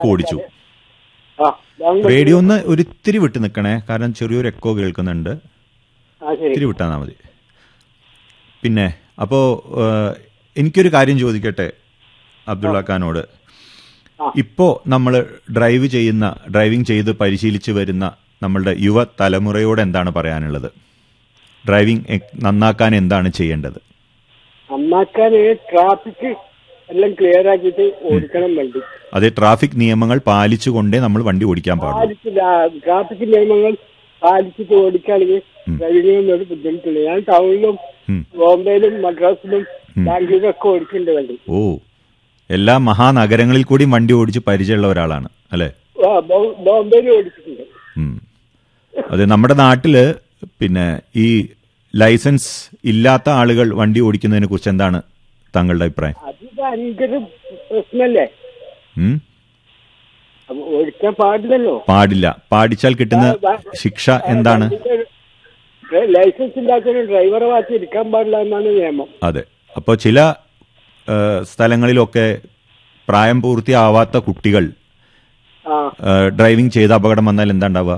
ഓടിച്ചു ആ bank radio ഒന്ന് ഒരിത്തിരി വിട്ട് നിൽക്കണേ കാരണം ചെറിയൊരു എക്കോ കേൾക്കുന്നുണ്ട് ആ ശരി ഇത്തിരി വിട്ടാൽ മതി പിന്നെ അപ്പോൾ എനിക്കൊരു കാര്യം ചോദിക്കട്ടെ അബ്ദുള്ള ഖാനോട് ആ. ഇപ്പോൾ നമ്മൾ ഡ്രൈവ് ചെയ്യുന്ന ഡ്രൈവിംഗ് ചെയ്ത് പരിശീലിച്ച് വരുന്ന നമ്മളുടെ യുവ തലമുറയോട് എന്താണ് പറയാനുള്ളത് ഡ്രൈവിംഗ് എ- നന്നാക്കാൻ എന്താണ് ചെയ്യേണ്ടത് നന്നാക്കാൻ ട്രാഫിക് എല്ലാം ക്ലിയർ ആക്കിയിട്ട് ഓടിക്കണം വണ്ടി അതേ ട്രാഫിക് നിയമങ്ങൾ പാലിച്ചുകൊണ്ടേ നമ്മൾ വണ്ടി ഓടിക്കാൻ പാടുള്ളൂ പാലിച്ചില്ല ട്രാഫിക് നിയമങ്ങൾ പാലിച്ചിട്ട് ഓടിക്കുകയാണെങ്കിൽ ഡ്രൈവിംഗ് ഒരു ബുദ്ധിമുട്ടില്ല ഞാൻ ടൗണിലും ഉം. ബോംബെയിലും മദ്രാസിലും ബാംഗ്ലൂരിലൊക്കെ ഓടിക്കുന്നുണ്ട് വണ്ടി ഓ എല്ലാ മഹാനഗരങ്ങളിൽ കൂടിയും വണ്ടി ഓടിച്ച് പരിചയമുള്ള ഒരാളാണ് അല്ലേ ആ, ബോ- ബോംബെയിലും ഓടിച്ചിട്ടുണ്ട് ഉം. അതെ നമ്മുടെ നാട്ടില് പിന്നെ ഈ ലൈസൻസ് ഇല്ലാത്ത ആളുകൾ വണ്ടി ഓടിക്കുന്നതിനെ കുറിച്ച് എന്താണ് താങ്കളുടെ അഭിപ്രായം അത് ഭയങ്കര പ്രശ്നല്ലേ ഉം? അപ്പൊ ഓടിക്കാൻ പാടില്ലല്ലോ പാടില്ല പാടിച്ചാൽ കിട്ടുന്ന ശിക്ഷ എന്താണ് ലൈസൻസ് ഇല്ലാത്തതിന് ഡ്രൈവറെ വാച്ച് ഇരിക്കാൻ പാടില്ല എന്നാണ് നിയമം അതെ അപ്പോൾ ചില ആ, സ്ഥലങ്ങളിലൊക്കെ പ്രായം പൂർത്തിയാവാത്ത കുട്ടികൾ ആ ആ, ഡ്രൈവിംഗ് ചെയ്ത് അപകടം വന്നാൽ എന്താ ഉണ്ടാവുക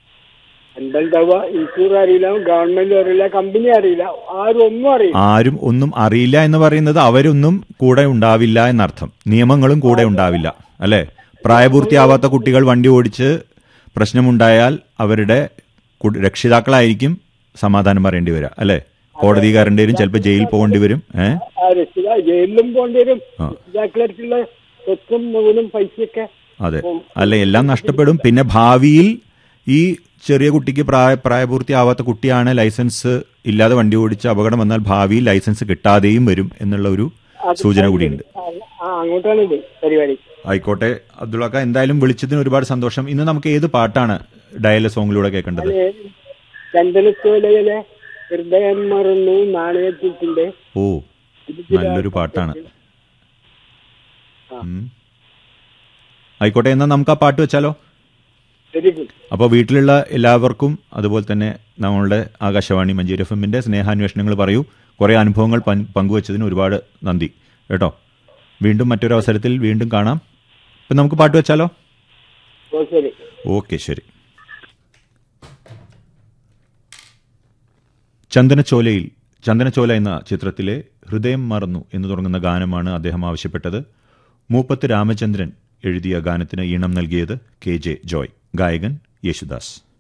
എന്താ ഇൻഷൂർ അറിയില്ല ഗവൺമെന്റ് അറിയില്ല കമ്പനി അറിയില്ല ആരും ഒന്നും അറിയില്ല ആരും ഒന്നും അറിയില്ല എന്ന് പറയുന്നത് അവരൊന്നും കൂടെ ഉണ്ടാവില്ല എന്നർത്ഥം നിയമങ്ങളും കൂടെ ഉണ്ടാവില്ല അല്ലെ പ്രായപൂർത്തിയാവാത്ത കുട്ടികൾ വണ്ടി ഓടിച്ച് പ്രശ്നമുണ്ടായാൽ അവരുടെ കു- രക്ഷിതാക്കളായിരിക്കും സമാധാനം പറയേണ്ടി വരിക അല്ലെ കോടതി കയറേണ്ടി വരും ചിലപ്പോൾ ജയിലിൽ പോകേണ്ടി വരും ഏഹ് ആ രക്ഷിതാ ജയിലിലും പോകേണ്ടി വരും ആ. രക്ഷിതാക്കളടുത്തുള്ള സ്വത്തും മുതലും പൈസയൊക്കെ അതെ അല്ല എല്ലാം നഷ്ടപ്പെടും പിന്നെ ഭാവിയിൽ ഈ ചെറിയ കുട്ടിക്ക് പ്രായ പ്രായപൂർത്തിയാവാത്ത കുട്ടിയാണ് ലൈസൻസ് ഇല്ലാതെ വണ്ടി ഓടിച്ച് അപകടം വന്നാൽ ഭാവിയിൽ ലൈസൻസ് കിട്ടാതെയും വരും എന്നുള്ള ഒരു സൂചന കൂടിയുണ്ട് ആ, ആ അങ്ങോട്ടാണ് ഇത് പരിപാടി ആയിക്കോട്ടെ അബ്ദുള്ളക്ക എന്തായാലും വിളിച്ചതിന് ഒരുപാട് സന്തോഷം ഇന്ന് നമുക്ക് ഏത് പാട്ടാണ് ഡയല സോങ്ങിലൂടെ കേൾക്കേണ്ടത് ചന്ദനത്തോലയിലെ ഹൃദയം മറന്നു നാണയത്തിന്റെ ഓ നല്ലൊരു പാട്ടാണ് ഉം. ആയിക്കോട്ടെ എന്നാൽ നമുക്ക് ആ പാട്ട് വെച്ചാലോ വെരി ഗുഡ് അപ്പോൾ വീട്ടിലുള്ള എല്ലാവർക്കും അതുപോലെ തന്നെ നമ്മളുടെ ആകാശവാണി മഞ്ചേരി എഫ് എമ്മിൻ്റെ സ്നേഹാന്വേഷണങ്ങൾ പറയൂ കുറേ അനുഭവങ്ങൾ പൻ- പങ്കുവച്ചതിന് ഒരുപാട് നന്ദി കേട്ടോ വീണ്ടും മറ്റൊരു അവസരത്തിൽ വീണ്ടും കാണാം ഇപ്പം നമുക്ക് പാട്ട് വെച്ചാലോ ഓ ശരി ഓക്കെ ശരി ചന്ദനച്ചോലയിൽ ചന്ദനച്ചോല എന്ന ചിത്രത്തിലെ ഹൃദയം മറന്നു എന്ന് തുടങ്ങുന്ന ഗാനമാണ് അദ്ദേഹം ആവശ്യപ്പെട്ടത് മൂപ്പത്ത് രാമചന്ദ്രൻ എഴുതിയ ഗാനത്തിന് ഈണം നൽകിയത് കെ ജെ ജോയ് ഗായകൻ യേശുദാസ്